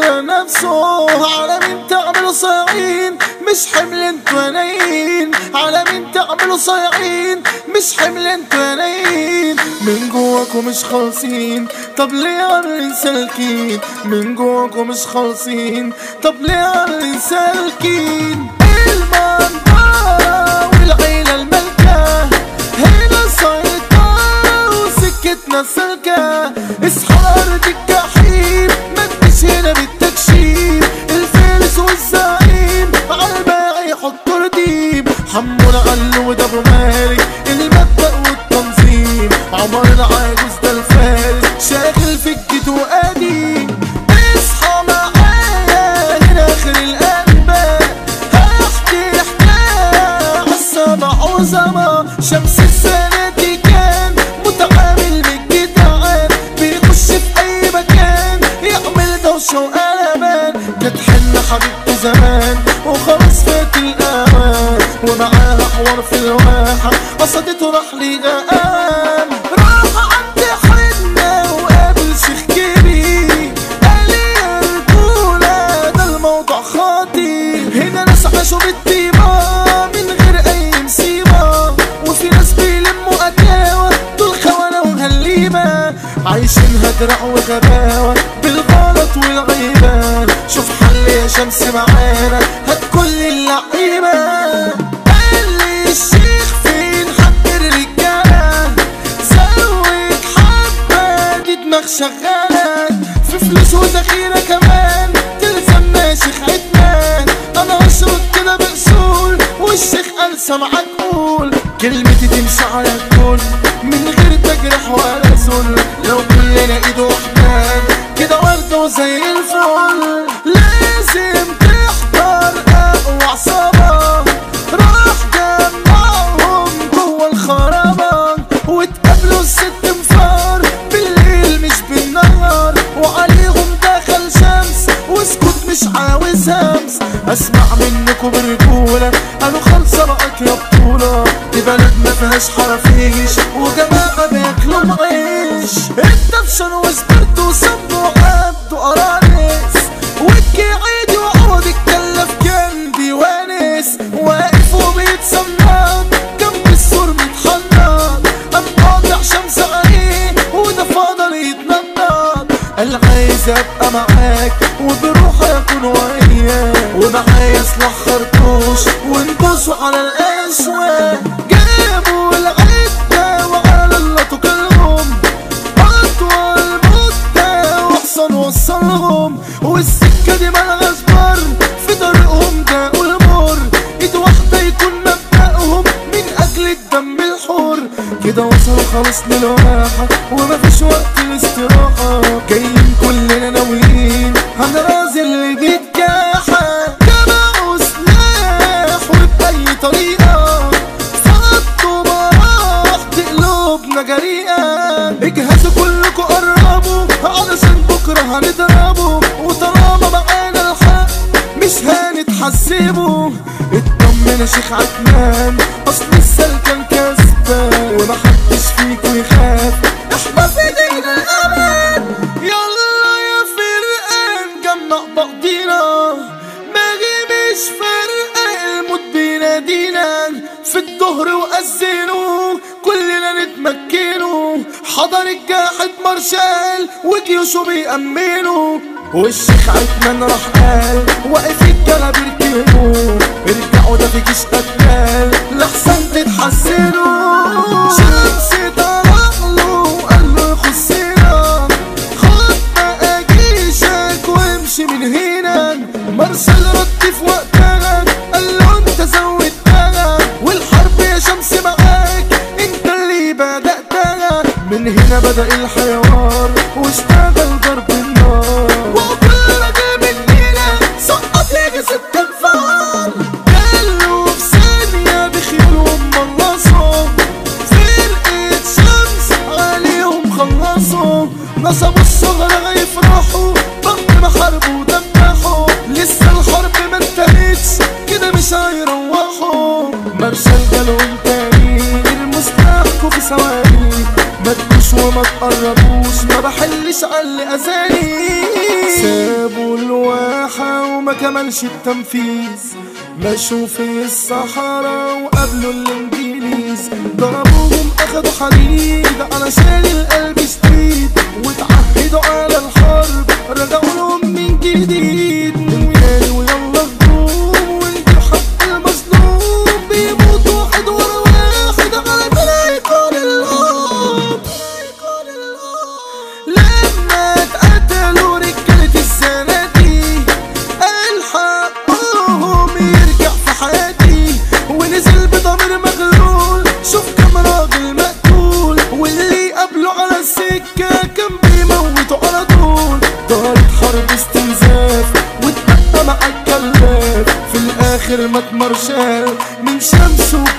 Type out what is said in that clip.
مكرر نفسه على مين تعملوا صايعين مش حمل انتوا نايين على مين تعملوا صايعين مش حمل انتوا نايين من جواكوا مش خالصين طب ليه عاملين سالكين من جواكوا مش خالصين طب ليه عاملين سالكين المنطقة والعيلة الملكة هنا سيطرة وسكتنا سلكة اصحى أرض الجحيم ما تجيش هنا بالتكشيف الفارس والزعيم عالباقي يحطوا رديم حمونا قلو وده ابو مالك المبدأ والتنظيم عمر العاجوز ده الفارس شاغل في الجد وقديم اصحى معايا هنا اخر الانباء هحكي حكايه عالسبع عظماء شمس السنه دي كان متعامل من الجدعان بيخش في اي مكان يعمل دوشه وقلبان كانت حنه حبيبته زمان وخلاص فات الاوان ومعاها حوار في الواحه قصدته راح لي غقان راح عند حنه وقابل شيخ كبير قال لي يا رجوله ده الموضوع خاطر هنا ناس عاشوا بالطيبه من غير اي مصيبه وفي ناس بيلموا اتاوه دول خوانه وهليمه عايشينها درع وغباوه بالغلط والغيبه شوف حل يا شمس معانا هات كل اللعيبه قال لي الشيخ فين حق الرجاله زود حبه دي دماغ شغاله في فلوس وذخيره كمان تلزم ماشيخ عدنان انا هشرب كده باصول والشيخ قال سمعك قول كلمتي تمشي على الكل من غير تجرح ولا ذل لو كلنا ايد واحده كده ورده وزي الفل لازم تحضر اقوى عصابه راح جمعهم جوه الخرابه واتقابلوا الست انفار بالليل مش بالنهار وعليهم دخل شمس واسكت مش عاوز همس اسمع منكم برجولة قالوا خلصة بقت يا بطولة دي بلد ما فيهاش حرافيش وجماعة بياكلوا معيش الدبشن وسبرت وسبوا عبد قرانيس وكي عيدي وعوض الكلف كان ديوانس واقف وبيتصنط جنب السور متحنط قام قاطع شمس عليه وده فضل يتنطط قال عايز ابقى معاك وبروحي اكون وياك ومعايا سلاح خرطوش وندوسوا على الاسواق جابوا العده وعلى الله توكلهم اطول مده واحسن وصلهم والسكه دي ملهاش بر في طريقهم ده والمر ايد واحده يكون مبدأهم من اجل الدم الحر كده وصلوا خلاص للواحة ومفيش وقت الاستراحة جايين كلنا ناويين هنرازي اللي بيتجاحة جمعوا سلاح وبأي طريقة فضوا براح تقلبنا جريئة اجهزوا كلكوا قربوا علشان بكرة هنضربوا وطالما معانا الحق مش هنتحسبوا اطمن يا شيخ عدنان اصل السلكان كسبان ومحدش فيكوا يخاف احنا في ايدينا الامان يلا يا فرقان جمع بعضينا ماغي مش فارقة الموت بينادينا في الظهر وأذنوا كلنا نتمكنوا حضر الجاحد مارشال وجيوشه بيأمنوا والشيخ عثمان راح قال واقف الجلب اركبوا ارجعوا ده في جيش قتال لحسن تتحسنوا شمس طلع له وقال له يخصنا خد بقى جيشك وامشي من هنا مرسل رد في وقتها قال له انت زودتها والحرب يا شمس معاك انت اللي بدأتها من هنا بدأ الحوار واشتغل ضرب النار وكل راجل مننا سقط يجي ست انفار قالوا في ثانية بخيولهم ملصوا فرقة شمس عليهم خلصوا نصبوا الصغر هيفرحوا بعد ما حاربوا ودمحوا لسه الحرب ما انتهتش كده مش هيروحوا مرشال جالهم تاني المستحكوا في ثواني ما تجوش وما تقربوش ما بحلش على اللي اذاني سابوا الو ما كملش التنفيذ مشوا في الصحراء وقابلوا الانجليز ضربوهم اخدوا حديد علشان القلب شديد واتعهدوا على الحرب رجعوا لهم من جديد ويالي ويلا هجوم ونجيب حق المظلوم بيموت واحد ورا واحد على طريق الارض لما اتقتلوا رجالة الزنادي الحقهم يرجع في حياتي ونزل بضمير مغلول شوف كم راجل مقتول واللي قبله على السكة كان بيموتوا على طول دارت حرب استنزاف واتبقى مع الكلاف في الاخر مات مارشال من شمس